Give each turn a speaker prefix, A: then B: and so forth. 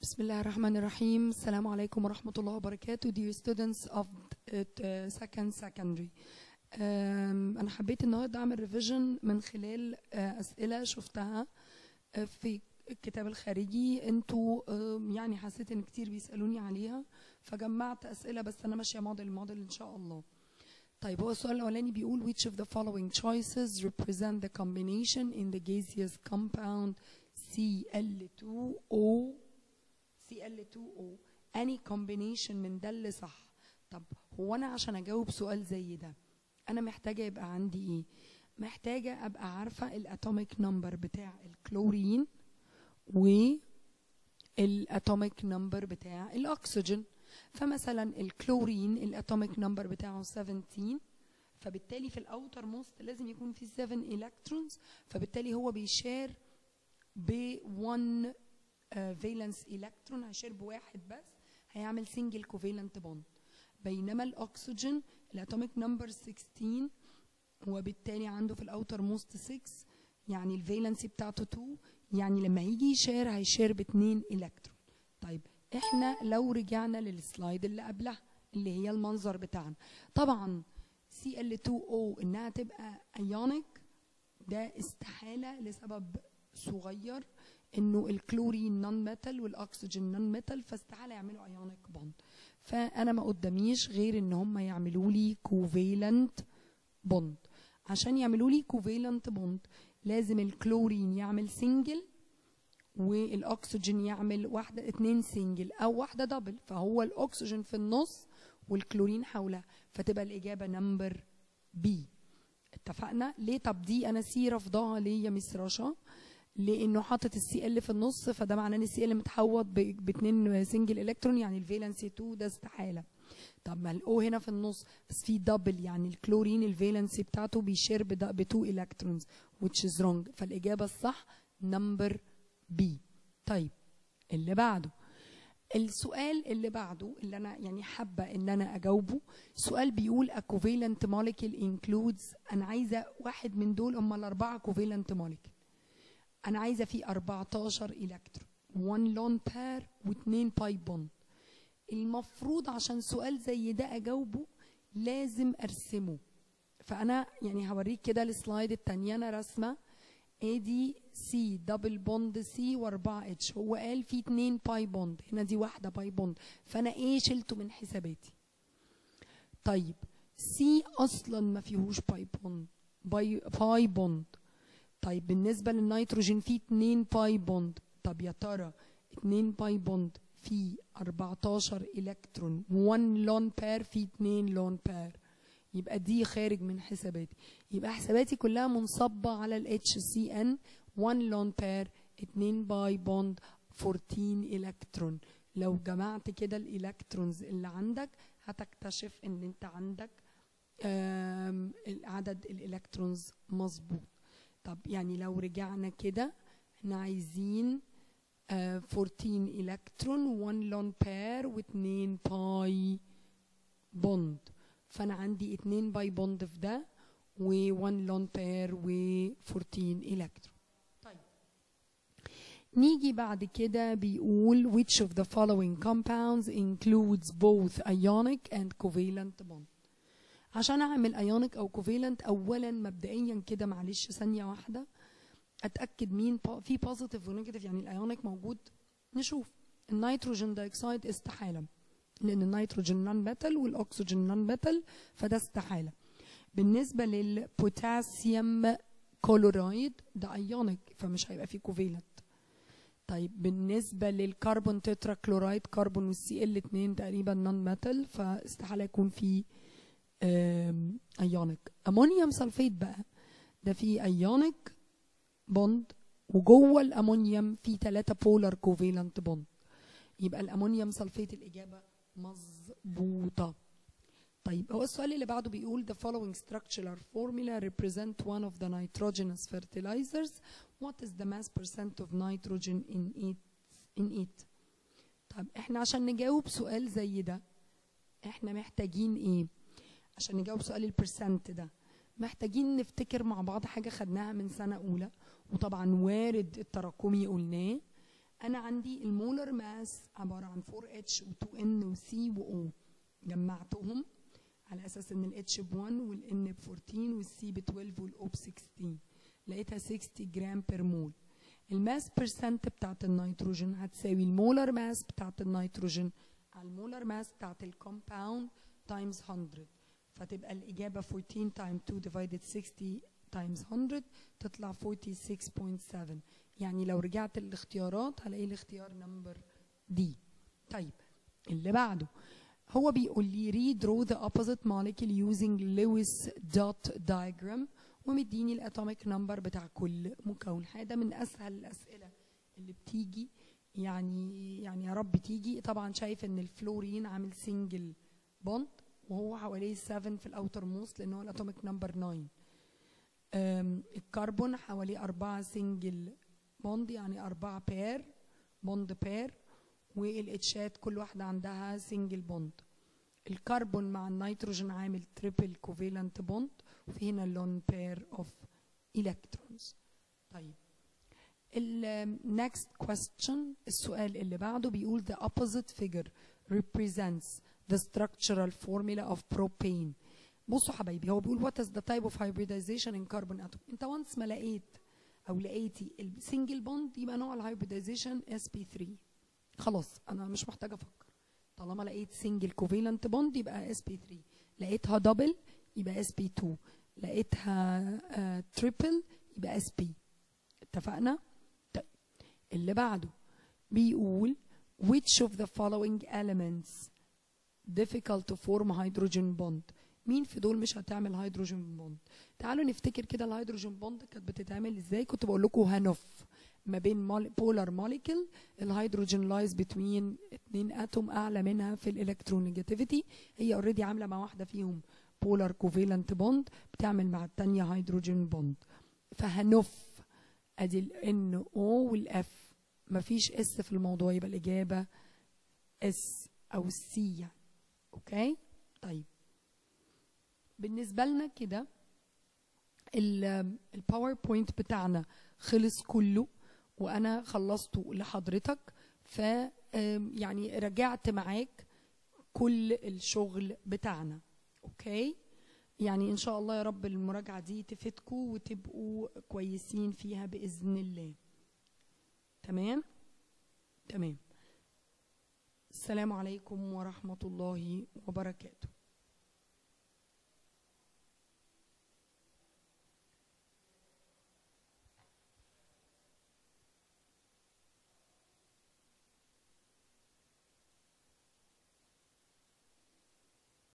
A: بسم الله الرحمن الرحيم السلام عليكم ورحمة الله وبركاته dear students of uh, second secondary um, أنا حبيت النهاردة أعمل ريفيجن من خلال uh, أسئلة شفتها uh, في الكتاب الخارجي انتوا uh, يعني حسيت ان كتير بيسألوني عليها فجمعت أسئلة بس أنا ماشية موديل موديل إن شاء الله طيب هو السؤال الأولاني بيقول which of the following choices represent the combination in the gaseous compound Cl2O Cl2O any combination من ده اللي صح طب هو انا عشان اجاوب سؤال زي ده انا محتاجه يبقى عندي ايه محتاجه ابقى عارفه الاتوميك نمبر بتاع الكلورين والاتوميك نمبر بتاع الاكسجين فمثلا الكلورين الاتوميك نمبر بتاعه 17 فبالتالي في الاوتر موست لازم يكون في 7 الكترونز فبالتالي هو بيشار ب 1 فالنس الكترون هيشير بواحد بس هيعمل سنجل كوفالنت بوند بينما الاكسجين الاتوميك نمبر 16 وبالتالي عنده في الاوتر موست 6 يعني الفالنسي بتاعته 2 يعني لما يجي يشير هيشير باثنين الكترون طيب احنا لو رجعنا للسلايد اللي قبلها اللي هي المنظر بتاعنا طبعا Cl2O انها تبقى ايونيك ده استحاله لسبب صغير انه الكلورين نون ميتال والاكسجين نون ميتال فاستحاله يعملوا ايونيك بوند فانا ما قداميش غير ان هم يعملوا لي كوفالنت بوند عشان يعملوا لي كوفالنت بوند لازم الكلورين يعمل سنجل والاكسجين يعمل واحده اتنين سنجل او واحده دبل فهو الاكسجين في النص والكلورين حولها فتبقى الاجابه نمبر بي اتفقنا ليه طب دي انا سي رفضها ليه يا مس رشا لانه حاطط السي ال في النص فده معناه ان السي ال متحوط باثنين سنجل الكترون يعني الفالنسي 2 ده استحاله طب ما الاو هنا في النص بس في دبل يعني الكلورين الفالنسي بتاعته بيشير ب 2 الكترونز which is wrong فالاجابه الصح نمبر بي طيب اللي بعده السؤال اللي بعده اللي انا يعني حابه ان انا اجاوبه سؤال بيقول a covalent molecule includes انا عايزه واحد من دول هم الاربعه covalent molecule انا عايزه فيه 14 الكترون 1 لون بير و2 باي بوند المفروض عشان سؤال زي ده اجاوبه لازم ارسمه فانا يعني هوريك كده السلايد الثانيه انا رسمه ادي سي دبل بوند سي و4 اتش هو قال في 2 باي بوند هنا دي واحده باي بوند فانا ايه شلته من حساباتي طيب سي اصلا ما فيهوش باي بوند باي باي بوند طيب بالنسبه للنيتروجين في 2 باي بوند طب يا ترى 2 باي بوند في 14 الكترون 1 لون بير في 2 لون بير يبقى دي خارج من حساباتي يبقى حساباتي كلها منصبه على ال HCN 1 لون بير 2 باي بوند 14 الكترون لو جمعت كده الالكترونز اللي عندك هتكتشف ان انت عندك عدد الالكترونز مظبوط طب يعني لو رجعنا كده احنا عايزين uh, 14 الكترون 1 لون بير و2 باي بوند فانا عندي 2 باي بوند في ده و1 لون بير و14 الكترون طيب نيجي بعد كده بيقول which of the following compounds includes both ionic and covalent bond عشان اعمل ايونيك او كوفالنت اولا مبدئيا كده معلش ثانيه واحده اتاكد مين في بوزيتيف ونيجاتيف يعني الايونيك موجود نشوف النيتروجين دايوكسيد استحاله لان النيتروجين نون ميتال والاكسجين نون ميتال فده استحاله بالنسبه للبوتاسيوم كلورايد ده ايونيك فمش هيبقى فيه كوفالنت طيب بالنسبه للكربون تترا كلورايد كربون والسي ال 2 تقريبا نون ميتال فاستحاله يكون فيه ايونيك امونيوم سلفيت بقى ده فيه ايونيك بوند وجوه الامونيوم في ثلاثة بولار كوفالنت بوند يبقى الامونيوم سلفيت الاجابه مظبوطه طيب هو السؤال اللي بعده بيقول the following structural formula represent one of the nitrogenous fertilizers what is the mass percent of nitrogen in it in it طب احنا عشان نجاوب سؤال زي ده احنا محتاجين ايه عشان نجاوب سؤال البرسنت ده محتاجين نفتكر مع بعض حاجه خدناها من سنه اولى وطبعا وارد التراكمي قلناه انا عندي المولر ماس عباره عن 4H و2N وC وO جمعتهم على اساس ان الاتش ب 1 والان ب 14 والسي ب 12 والاو ب 16 لقيتها 60 جرام بير مول الماس بيرسنت بتاعت النيتروجين هتساوي المولر ماس بتاعت النيتروجين على المولر ماس بتاعت الكومباوند تايمز 100 فتبقى الاجابه 14 تايم 2 ديفايدد 60 تايمز 100 تطلع 46.7 يعني لو رجعت الاختيارات هلاقي الاختيار نمبر دي طيب اللي بعده هو بيقول لي redraw the opposite molecule using Lewis dot diagram ومديني الاتوميك نمبر بتاع كل مكون ده من اسهل الاسئله اللي بتيجي يعني يعني يا رب تيجي طبعا شايف ان الفلورين عامل سنجل بوند وهو حواليه 7 في الاوتر موست لان هو الاتوميك نمبر 9 أم، الكربون حواليه أربعة سنجل بوند يعني أربعة بير بوند بير والاتشات كل واحدة عندها سنجل بوند الكربون مع النيتروجين عامل تريبل كوفيلنت بوند وفي هنا لون بير اوف الكترونز طيب ال next question السؤال اللي بعده بيقول the opposite figure represents the structural formula of propane بصوا حبايبي هو بيقول what is the type of hybridization in carbon atom انت once ما لقيت او لقيتي السنجل بوند يبقى نوع الهايبريدايزيشن sp3 خلاص انا مش محتاجه افكر طالما لقيت سنجل كوفيلنت بوند يبقى sp3 لقيتها دبل يبقى sp2 لقيتها تريبل يبقى sp اتفقنا طيب اللي بعده بيقول which of the following elements difficult to form hydrogen bond مين في دول مش هتعمل هيدروجين بوند تعالوا نفتكر كده الهيدروجين بوند كانت بتتعمل ازاي كنت بقول لكم هنف ما بين بولار موليكول الهيدروجين لايز بتوين اتنين اتوم اعلى منها في الالكترونيجاتيفيتي هي اوريدي عامله مع واحده فيهم بولار كوفيلنت بوند بتعمل مع الثانيه هيدروجين بوند فهنف ادي الان او والاف مفيش اس في الموضوع يبقى الاجابه اس او سي يعني اوكي طيب بالنسبه لنا كده الباوربوينت بتاعنا خلص كله وانا خلصته لحضرتك ف آم، يعني رجعت معاك كل الشغل بتاعنا اوكي يعني ان شاء الله يا رب المراجعه دي تفيدكم وتبقوا كويسين فيها باذن الله تمام تمام السلام عليكم ورحمه الله وبركاته